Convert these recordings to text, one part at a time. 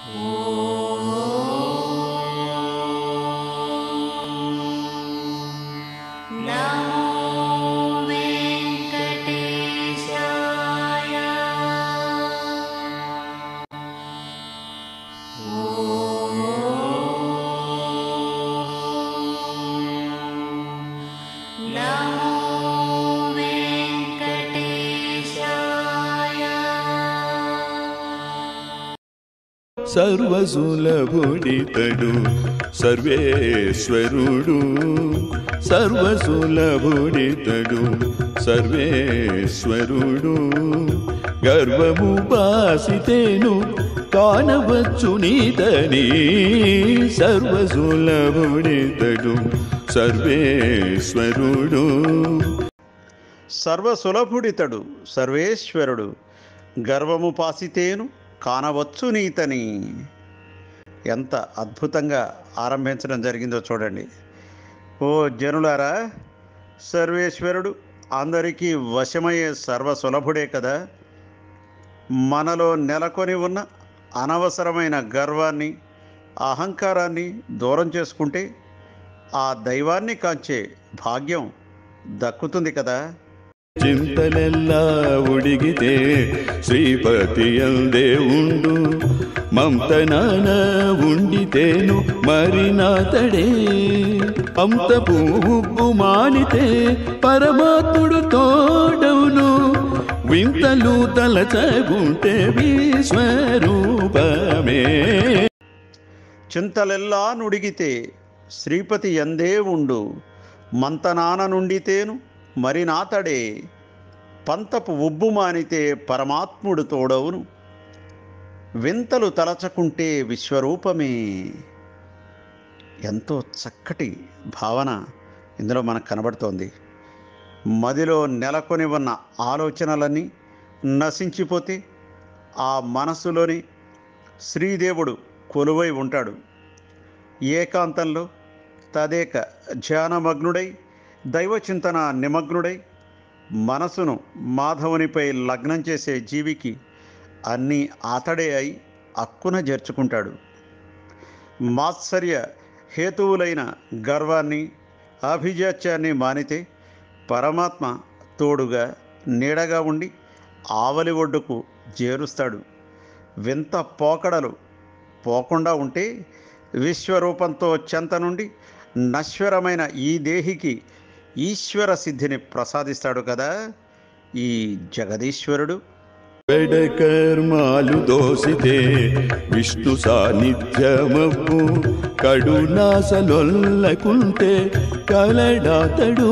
సర్వసులభుడితడు సర్వేశ్వరుడు సర్వసులభుడితడు సర్వేశ్వరుడు గర్వము బాసితేను కానవచ్చు నీతని సర్వసులభుడితడు సర్వేశ్వరుడు సర్వసులభుడితడు సర్వేశ్వరుడు గర్వము పాసితేను కానవచ్చు నీతని ఎంత అద్భుతంగా ఆరంభించడం జరిగిందో చూడండి ఓ జనులారా సర్వేశ్వరుడు అందరికీ వశమయ్యే సర్వసులభుడే కదా మనలో నెలకొని ఉన్న అనవసరమైన గర్వాన్ని అహంకారాన్ని దూరం చేసుకుంటే ఆ దైవాన్ని కాంచే భాగ్యం దక్కుతుంది కదా చింతలెల్లా ఉడిగితే శ్రీపతి అందే ఉండు మమతనాన ఉండితేను మరి నాతడే అంత పువ్వు మానితే పరమాత్ముడు తోడవును వింతలు తలచగుంటే విశ్వరూపమే చింతలెల్లా నుడిగితే శ్రీపతి ఎందే ఉండు మంతనాన నుండితేను మరి నాతడే పంతపు ఉబ్బు మానితే పరమాత్ముడు తోడవును వింతలు తలచకుంటే విశ్వరూపమే ఎంతో చక్కటి భావన ఇందులో మనకు కనబడుతోంది మదిలో నెలకొని ఉన్న ఆలోచనలన్నీ నశించిపోతే ఆ మనసులోని శ్రీదేవుడు కొలువై ఉంటాడు ఏకాంతంలో తదేక ధ్యానమగ్నుడై దైవచింతన నిమగ్నుడై మనసును మాధవునిపై లగ్నం చేసే జీవికి అన్నీ అతడే అయి అక్కున చేర్చుకుంటాడు మాత్సర్య హేతువులైన గర్వాన్ని అభిజాత్యాన్ని మానితే పరమాత్మ తోడుగా నీడగా ఉండి ఆవలి ఒడ్డుకు చేరుస్తాడు వింత పోకడలు పోకుండా ఉంటే విశ్వరూపంతో చెంత నుండి నశ్వరమైన ఈ దేహికి ఈశ్వర సిద్ధిని ప్రసాదిస్తాడు కదా ఈ జగదీశ్వరుడు కర్మాలు దోసితే విష్ణు సాన్నిధ్యమప్పు కడునాసలొల్లకుంటే కలడాతడు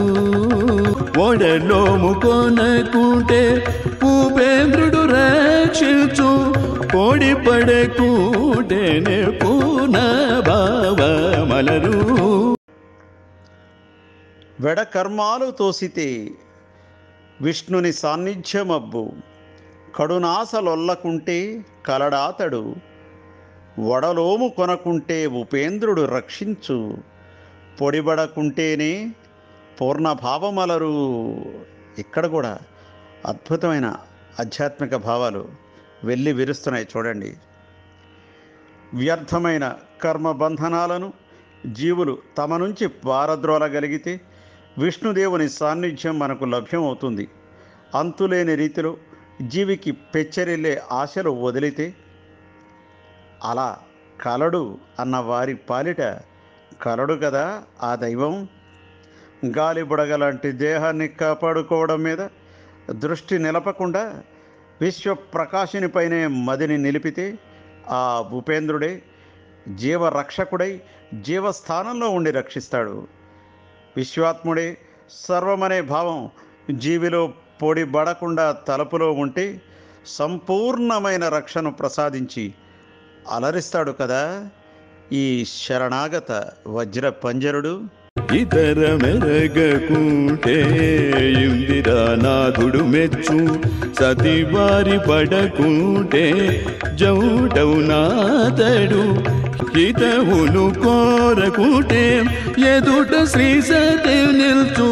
ఒడలోము కొనకుంటే ఉపేంద్రుడు రక్షించు కోడి పడకుంటేనే పూన భావమలరు వెడకర్మాలు తోసితే విష్ణుని సాన్నిధ్యమబ్బు కడునాసలొల్లకుంటే కలడాతడు వడలోము కొనకుంటే ఉపేంద్రుడు రక్షించు పొడిబడకుంటేనే పూర్ణభావమలరు ఇక్కడ కూడా అద్భుతమైన ఆధ్యాత్మిక భావాలు వెళ్ళి విరుస్తున్నాయి చూడండి వ్యర్థమైన కర్మ బంధనాలను జీవులు తమ నుంచి పారద్రోలగలిగితే విష్ణుదేవుని సాన్నిధ్యం మనకు లభ్యమవుతుంది అంతులేని రీతిలో జీవికి పెచ్చరిల్లే ఆశలు వదిలితే అలా కలడు అన్న వారి పాలిట కలడు కదా ఆ దైవం గాలి బుడగ లాంటి దేహాన్ని కాపాడుకోవడం మీద దృష్టి నిలపకుండా విశ్వప్రకాశినిపైనే మదిని నిలిపితే ఆ ఉపేంద్రుడే జీవరక్షకుడై జీవస్థానంలో ఉండి రక్షిస్తాడు విశ్వాత్ముడే సర్వమనే భావం జీవిలో పొడిబడకుండా తలుపులో ఉంటే సంపూర్ణమైన రక్షను ప్రసాదించి అలరిస్తాడు కదా ఈ శరణాగత వజ్ర పంజరుడు ఇతర మెరగకుంటే ఇందిరానాథుడు మెచ్చు సతివారి పడకుంటే జౌడౌనాథడు హితవులు కోరకుంటే ఎదుట శ్రీ సతి నిల్చు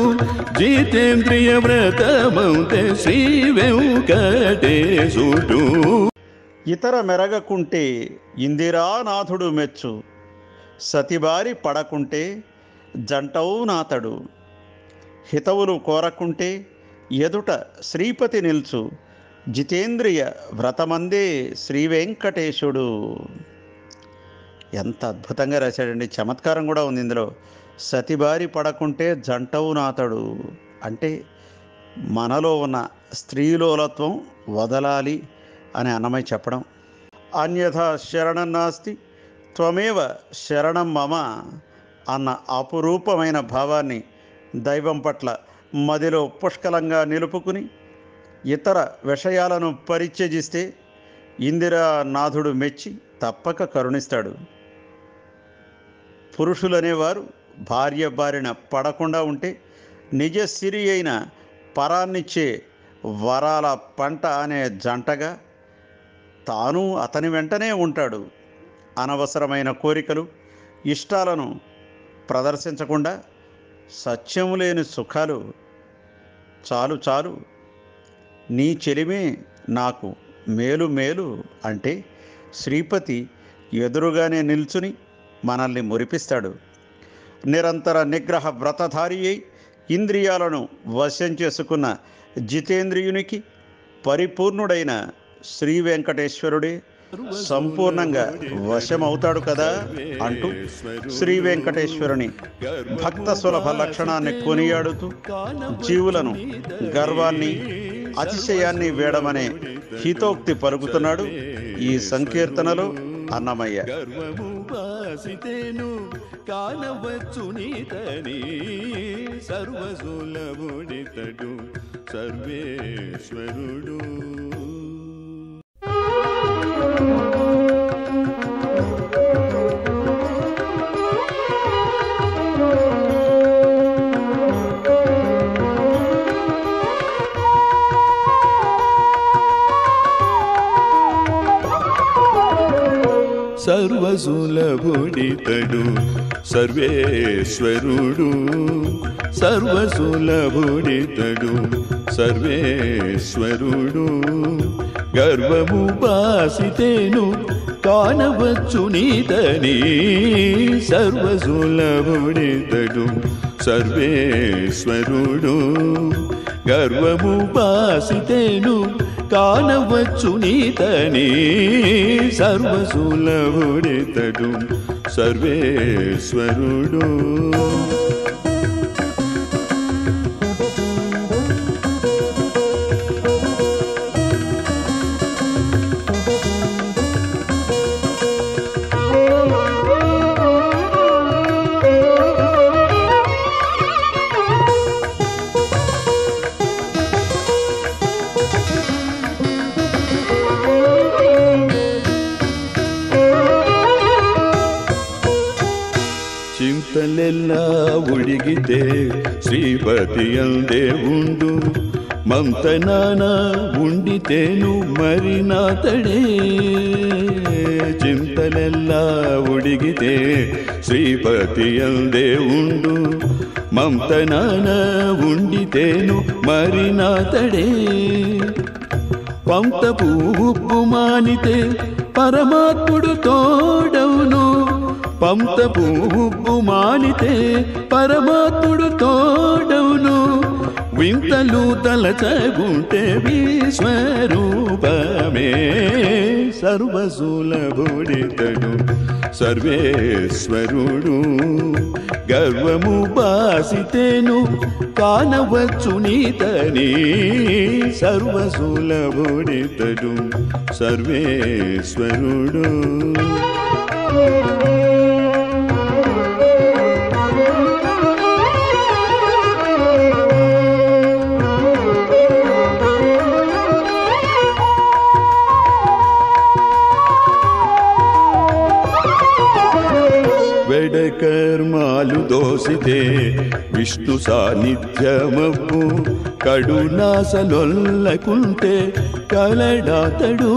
జితేంద్రియ వ్రతమౌతే శ్రీ వెంకటేశుడు ఇతర మెరగకుంటే ఇందిరానాథుడు మెచ్చు సతిబారి పడకుంటే జంటవు నాతడు హితవులు కోరకుంటే ఎదుట శ్రీపతి నిల్చు జితేంద్రియ వ్రతమందే శ్రీ వెంకటేశుడు ఎంత అద్భుతంగా రాశాడండి చమత్కారం కూడా ఉంది ఇందులో సతిబారి పడకుంటే జంటవు నాతడు అంటే మనలో ఉన్న స్త్రీలోలత్వం వదలాలి అని అన్నమయ్య చెప్పడం అన్యథా శరణం నాస్తి త్వమేవ శరణం మమ అన్న అపురూపమైన భావాన్ని దైవం పట్ల మదిలో పుష్కలంగా నిలుపుకుని ఇతర విషయాలను పరిత్యజిస్తే ఇందిరానాథుడు మెచ్చి తప్పక కరుణిస్తాడు పురుషులనేవారు భార్య బారిన పడకుండా ఉంటే నిజ సిరి అయిన పరాన్నిచ్చే వరాల పంట అనే జంటగా తాను అతని వెంటనే ఉంటాడు అనవసరమైన కోరికలు ఇష్టాలను ప్రదర్శించకుండా సత్యం లేని సుఖాలు చాలు చాలు నీ చెలిమే నాకు మేలు మేలు అంటే శ్రీపతి ఎదురుగానే నిల్చుని మనల్ని మురిపిస్తాడు నిరంతర నిగ్రహ వ్రతధారి అయి ఇంద్రియాలను వశం చేసుకున్న జితేంద్రియునికి పరిపూర్ణుడైన శ్రీ వెంకటేశ్వరుడే సంపూర్ణంగా వశమవుతాడు కదా అంటూ శ్రీ వెంకటేశ్వరుని భక్త సులభ లక్షణాన్ని కొనియాడుతూ జీవులను గర్వాన్ని అతిశయాన్ని వేడమనే హితోక్తి పలుకుతున్నాడు ఈ సంకీర్తనలో అన్నమయ్య గర్వము వాసితేను కానవచ్చు నీతని సర్వసులభుడితడు సర్వేశ్వరుడు సర్వసులభుడితడు సర్వేశ్వరుడు సర్వసులభుడితడు సర్వేశ్వరుడు గర్వము బాసితేను కానవచ్చు నీతని సర్వసులభుడితడు సర్వేశ్వరుడు గర్వము బాసితేను కానవచ్చు నీతని సర్వసులభుడితడు సర్వేశ్వరుడు చింతలెల్లా ఉడిగితే శ్రీపతి అందే ఉండు మంతనాన ఉండితేను మరి నాతడే చింతలెల్లా ఉడిగితే శ్రీపతి అందే ఉండు మంతనాన ఉండితేను మరి నాతడే పంత పువ్వు మానితే పరమాత్ముడు తోడవును పంత పువ్వు మానితే పరమాత్ముడు తోడవును వింతలు తలచగుంటే విశ్వరూపమే సర్వసులభుడితడు సర్వేశ్వరుడు గర్వము బాసితేను కానవచ్చు నీతని సర్వసులభుడితడు సర్వేశ్వరుడు వెడకర్మాలు దోసితే విష్ణు సాన్నిధ్యమప్పు కడునాసలొల్లకుంటే కలడాతడు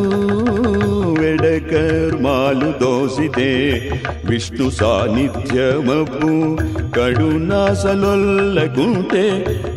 వెడకర్మాలు దోసితే విష్ణు సాన్నిధ్యమప్పు కడునాసలొల్లకుంటే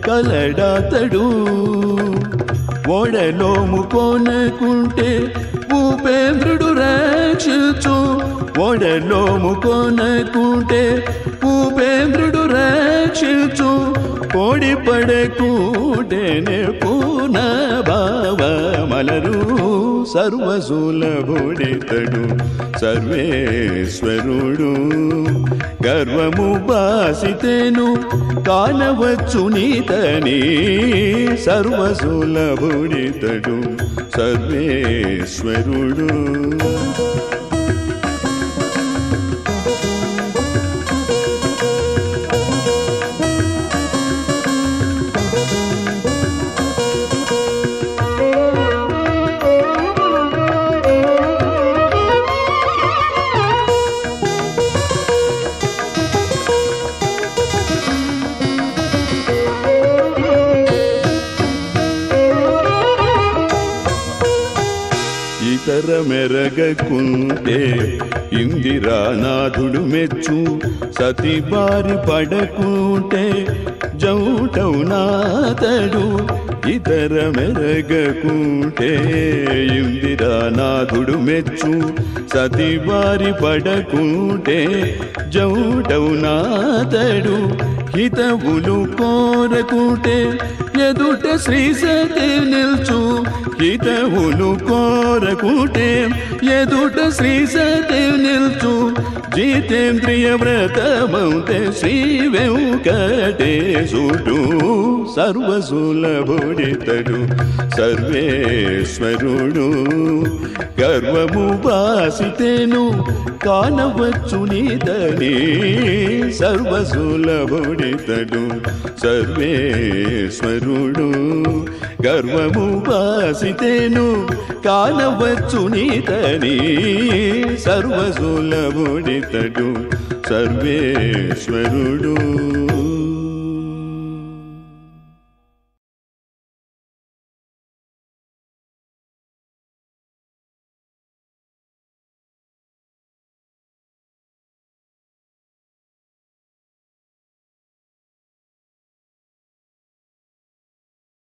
కలడాతడు ఓడలోము కొనకుంటే ఉపేంద్రుడు రక్షించు ఒడలోము కొనకుంటే ఉపేంద్రుడు రక్షించు కోడి పడకుంటేనే పూన భావ మలరు సర్వసులభుడితడు సర్వేశ్వరుడు గర్వము బాసితేను కానవచ్చు నీతని సర్వసులభుడితడు సర్వేశ్వరుడు ఇతర మెరగకుంటే ఇందిరానాథుడు మెచ్చు సతి బారి పడకుంటే జౌటౌనాథడు ఇతర మెరగకుంటే ఇందిరానాథుడు మెచ్చు సతి బారి పడకుంటే జౌటౌనాథడు హితవులు కోరకుంటే ఎదుట శ్రీ సతి నిల్చు హితవులు కోరకుంటే ఎదుట శ్రీ సతి నిల్చు జితేంద్రియ వ్రతమౌతే శ్రీ వెంకటేశుడు సర్వసులభుడితడు సర్వేశ్వరుడు గర్వము బాసితేను కానవచ్చు నీతని సర్వసులభుడితడు సర్వేశ్వరుడు గర్వము బాసితేను కానవచ్చు నీతని సర్వసులభుడితడు సర్వేశ్వరుడు